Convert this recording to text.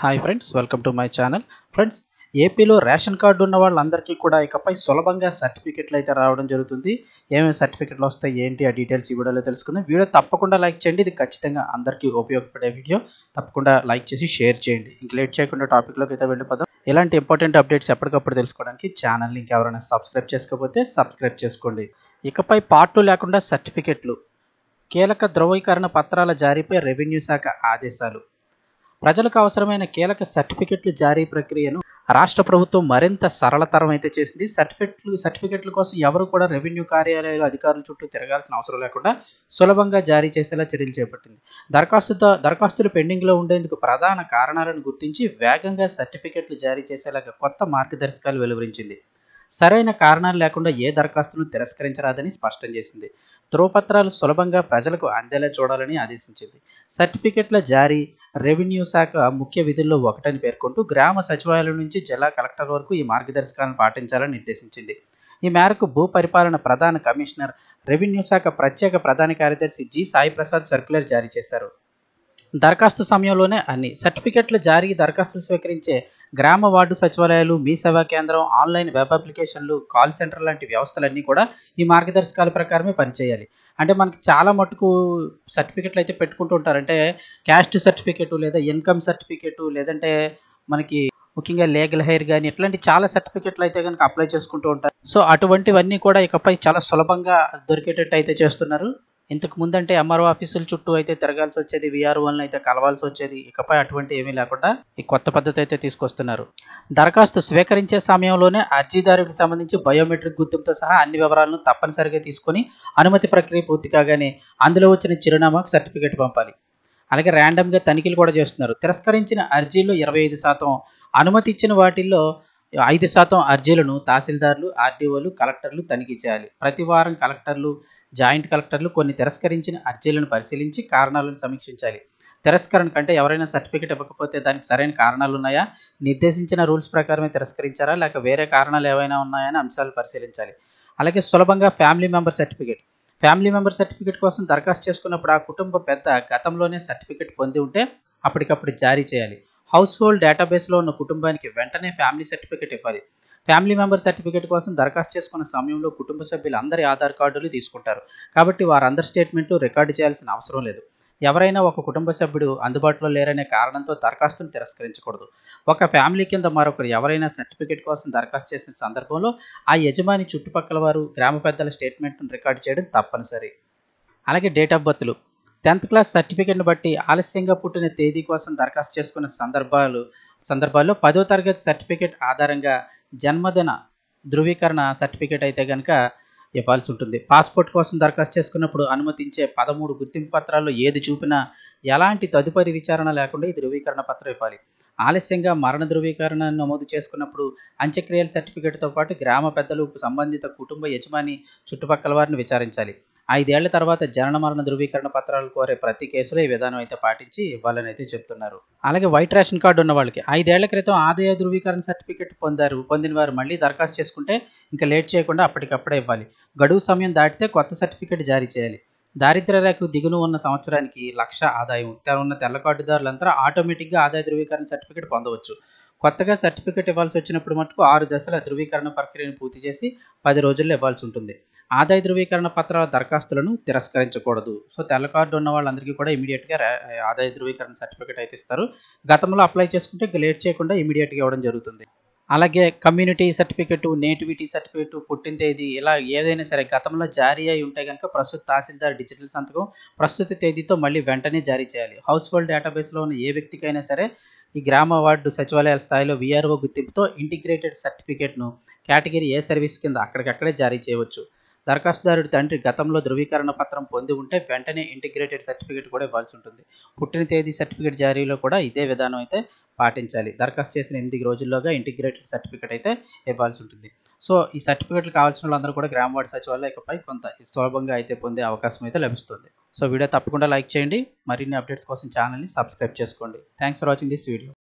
hi friends welcome to my channel friends ఏపీలో ration card ఉన్న వాళ్ళందరికీ కూడా ఇకపై సులభంగా సర్టిఫికెట్లు అయితే రావడం జరుగుతుంది ఏమేమి సర్టిఫికెట్లు వస్తాయి ఏంటి ఆ డీటెయిల్స్ ఈ వీడియోలో తెలుసుకుందాం వీడియో తప్పకుండా లైక్ చేయండి ఇది ఖచ్చితంగా అందరికీ ఉపయోగపడే వీడియో తప్పకుండా లైక్ చేసి షేర్ చేయండి ఇంక లేట్ చేయకుండా టాపిక్లోకి అయితే వెళ్ళిపోదాం ఇలాంటి ఇంపార్టెంట్ అప్డేట్స్ ఎప్పటికప్పుడు తెలుసుకోవడానికి ఛానల్ని ఇంకెవరైనా సబ్స్క్రైబ్ చేసుకోకపోతే సబ్స్క్రైబ్ చేసుకోండి ఇకపై పార్టు లేకుండా సర్టిఫికెట్లు కీలక ధృవీకరణ పత్రాల జారీపై రెవెన్యూ శాఖ ఆదేశాలు ప్రజలకు అవసరమైన కీలక సర్టిఫికెట్లు జారీ ప్రక్రియను రాష్ట్ర ప్రభుత్వం మరింత సరళతరం అయితే చేసింది సర్టిఫికెట్లు సర్టిఫికెట్ల కోసం ఎవరు కూడా రెవెన్యూ కార్యాలయాలు అధికారుల చుట్టూ తిరగాల్సిన అవసరం లేకుండా సులభంగా జారీ చేసేలా చర్యలు చేపట్టింది దరఖాస్తుతో దరఖాస్తులు పెండింగ్లో ఉండేందుకు ప్రధాన కారణాలను గుర్తించి వేగంగా సర్టిఫికెట్లు జారీ చేసేలాగా కొత్త మార్గదర్శకాలు వెలువరించింది సరైన కారణాలు లేకుండా ఏ దరఖాస్తును తిరస్కరించరాదని స్పష్టం చేసింది ధ్రువపత్రాలు సులభంగా ప్రజలకు అందేలా చూడాలని ఆదేశించింది సర్టిఫికెట్ల జారీ రెవెన్యూ శాఖ ముఖ్య విధుల్లో ఒకటని పేర్కొంటూ గ్రామ సచివాలయం నుంచి జిల్లా కలెక్టర్ వరకు ఈ మార్గదర్శకాలను పాటించాలని నిర్దేశించింది ఈ మేరకు భూ పరిపాలన ప్రధాన కమిషనర్ రెవెన్యూ శాఖ ప్రత్యేక ప్రధాన కార్యదర్శి జి సాయి ప్రసాద్ సర్క్యులర్ జారీ చేశారు దరఖాస్తు సమయంలోనే అన్ని సర్టిఫికెట్ల జారీ దరఖాస్తులు స్వీకరించే గ్రామ వార్డు సచివాలయాలు మీ సేవా కేంద్రం ఆన్లైన్ వెబ్ అప్లికేషన్లు కాల్ సెంటర్ లాంటి వ్యవస్థలన్నీ కూడా ఈ మార్గదర్శకాల ప్రకారమే పనిచేయాలి అంటే మనకి చాలా మటుకు సర్టిఫికెట్లు అయితే పెట్టుకుంటూ ఉంటారు అంటే క్యాస్ట్ సర్టిఫికెట్ లేదా ఇన్కమ్ సర్టిఫికెట్ లేదంటే మనకి ముఖ్యంగా లీగల్ హెయిర్ కానీ ఇట్లాంటి చాలా సర్టిఫికెట్లు అయితే కనుక అప్లై చేసుకుంటూ ఉంటారు సో అటువంటివన్నీ కూడా ఇకపై చాలా సులభంగా దొరికేటట్టు అయితే చేస్తున్నారు ఇంతకు ముందంటే ఎంఆర్ఓ ఆఫీసుల చుట్టూ అయితే తిరగాల్సి వచ్చేది విఆర్ఓలను అయితే కలవాల్సి వచ్చేది ఇకపై అటువంటి ఏమీ లేకుండా ఈ కొత్త పద్ధతి అయితే తీసుకొస్తున్నారు దరఖాస్తు స్వీకరించే సమయంలోనే అర్జీదారుడికి సంబంధించి బయోమెట్రిక్ గుర్తింపుతో సహా అన్ని వివరాలను తప్పనిసరిగా తీసుకొని అనుమతి ప్రక్రియ పూర్తి కాగానే అందులో వచ్చిన చిరునామాకు సర్టిఫికేట్ పంపాలి అలాగే ర్యాండమ్గా తనిఖీలు కూడా చేస్తున్నారు తిరస్కరించిన అర్జీల్లో ఇరవై ఐదు శాతం అనుమతి ఇచ్చిన వాటిల్లో ఐదు శాతం అర్జీలను తహసీల్దార్లు ఆర్డీఓలు కలెక్టర్లు తనిఖీ చేయాలి ప్రతి వారం కలెక్టర్లు జాయింట్ కలెక్టర్లు కొన్ని తిరస్కరించిన అర్జీలను పరిశీలించి కారణాలను సమీక్షించాలి తిరస్కరణ కంటే ఎవరైనా సర్టిఫికేట్ ఇవ్వకపోతే దానికి సరైన కారణాలు ఉన్నాయా నిర్దేశించిన రూల్స్ ప్రకారమే తిరస్కరించారా లేక వేరే కారణాలు ఏవైనా ఉన్నాయా అని అంశాలు పరిశీలించాలి అలాగే సులభంగా family member certificate family member certificate కోసం దరఖాస్తు చేసుకున్నప్పుడు ఆ కుటుంబ పెద్ద గతంలోనే సర్టిఫికేట్ పొంది ఉంటే అప్పటికప్పుడు జారీ చేయాలి హౌస్ హోల్డ్ డేటాబేస్లో ఉన్న కుటుంబానికి వెంటనే ఫ్యామిలీ సర్టిఫికేట్ ఇవ్వాలి ఫ్యామిలీ మెంబర్ సర్టిఫికేట్ కోసం దరఖాస్తు చేసుకున్న సమయంలో కుటుంబ సభ్యులు అందరి ఆధార్ కార్డులు తీసుకుంటారు కాబట్టి వారందరి స్టేట్మెంట్లు రికార్డు చేయాల్సిన అవసరం లేదు ఎవరైనా ఒక కుటుంబ సభ్యుడు అందుబాటులో లేరనే కారణంతో దరఖాస్తును తిరస్కరించకూడదు ఒక ఫ్యామిలీ కింద మరొకరు ఎవరైనా సర్టిఫికేట్ కోసం దరఖాస్తు చేసిన సందర్భంలో ఆ యజమాని చుట్టుపక్కల వారు గ్రామ పెద్దల స్టేట్మెంట్ను రికార్డు చేయడం తప్పనిసరి అలాగే డేట్ ఆఫ్ బర్త్లు టెన్త్ క్లాస్ సర్టిఫికేట్ను బట్టి ఆలస్యంగా పుట్టిన తేదీ కోసం దరఖాస్తు చేసుకున్న సందర్భాలు సందర్భాల్లో పదో తరగతి సర్టిఫికేట్ ఆధారంగా జన్మదిన ధృవీకరణ సర్టిఫికేట్ అయితే కనుక ఇవ్వాల్సి ఉంటుంది పాస్పోర్ట్ కోసం దరఖాస్తు చేసుకున్నప్పుడు అనుమతించే పదమూడు గుర్తింపు పత్రాల్లో ఏది చూపినా ఎలాంటి తదుపరి విచారణ లేకుండా ఈ ధృవీకరణ పత్రం ఇవ్వాలి ఆలస్యంగా మరణ ధృవీకరణ నమోదు చేసుకున్నప్పుడు అంత్యక్రియల సర్టిఫికేట్తో పాటు గ్రామ పెద్దలు సంబంధిత కుటుంబ యజమాని చుట్టుపక్కల వారిని విచారించాలి ఐదేళ్ల తర్వాత జనన మరణ ధృవీకరణ పత్రాలు కోరే ప్రతి కేసులో ఈ విధానం అయితే పాటించి ఇవ్వాలని అయితే చెప్తున్నారు అలాగే వైట్ రేషన్ కార్డు ఉన్న వాళ్ళకి ఐదేళ్ల క్రితం ఆదాయ ధృవీకరణ సర్టిఫికేట్ పొందారు పొందిన వారు మళ్ళీ దరఖాస్తు చేసుకుంటే ఇంకా లేట్ చేయకుండా అప్పటికప్పుడే ఇవ్వాలి గడువు సమయం దాటితే కొత్త సర్టిఫికేట్ జారీ చేయాలి దారిద్ర్య రేఖకు దిగును ఉన్న సంవత్సరానికి లక్ష ఆదాయం ఉన్న తెల్ల కార్డుదారులంతా ఆటోమేటిక్గా ఆదాయ ధృవీకరణ సర్టిఫికేట్ పొందవచ్చు కొత్తగా సర్టిఫికేట్ ఇవ్వాల్సి వచ్చినప్పుడు మటుకు ఆరు దశల ధృవీకరణ ప్రక్రియను పూర్తి చేసి పది రోజుల్లో ఇవ్వాల్సి ఉంటుంది ఆదాయ ధృవీకరణ పత్రాల దరఖాస్తులను తిరస్కరించకూడదు సో తెల్ల కార్డు ఉన్న వాళ్ళందరికీ కూడా ఇమీడియట్గా ఆదాయ ధృవీకరణ సర్టిఫికేట్ అయితే ఇస్తారు గతంలో అప్లై చేసుకుంటే ఇంకా లేట్ చేయకుండా ఇమీడియట్గా ఇవ్వడం జరుగుతుంది అలాగే కమ్యూనిటీ సర్టిఫికెట్ నేటివిటీ సర్టిఫికెట్ పుట్టిన తేదీ ఇలా ఏదైనా సరే గతంలో జారీ అయి ఉంటే కనుక ప్రస్తుత తహసీల్దార్ డిజిటల్ సంతకం ప్రస్తుత తేదీతో మళ్ళీ వెంటనే జారీ చేయాలి హౌస్ హోల్డ్ డేటాబేస్లో ఉన్న ఏ వ్యక్తికైనా సరే ఈ గ్రామ వార్డు సచివాలయాల స్థాయిలో విఆర్ఓ గుర్తింపుతో ఇంటిగ్రేటెడ్ సర్టిఫికేట్ను కేటగిరీ ఏ సర్వీస్ కింద అక్కడికక్కడే జారీ చేయవచ్చు దరఖాస్తుదారుడి తండ్రి గతంలో ధృవీకరణ పత్రం పొంది ఉంటే వెంటనే ఇంటిగ్రేటెడ్ సర్టిఫికేట్ కూడా ఇవ్వాల్సి ఉంటుంది పుట్టిన తేదీ సర్టిఫికేట్ జారీలో కూడా ఇదే విధానం అయితే పాటించాలి దరఖాస్తు చేసిన ఎనిమిది రోజుల్లోగా ఇంటిగ్రేటెడ్ సర్టిఫికేట్ అయితే ఇవ్వాల్సి ఉంటుంది సో ఈ సర్టిఫికేట్లు కావాల్సిన వాళ్ళందరూ కూడా గ్రామ వార్డు సచివాలయం ఇకపై కొంత సులభంగా అయితే పొందే అవకాశం అయితే లభిస్తుంది సో వీడియో తప్పకుండా లైక్ చేయండి మరిన్ని అప్డేట్స్ కోసం ఛానల్ని సబ్స్క్రైబ్ చేసుకోండి thanks for watching this video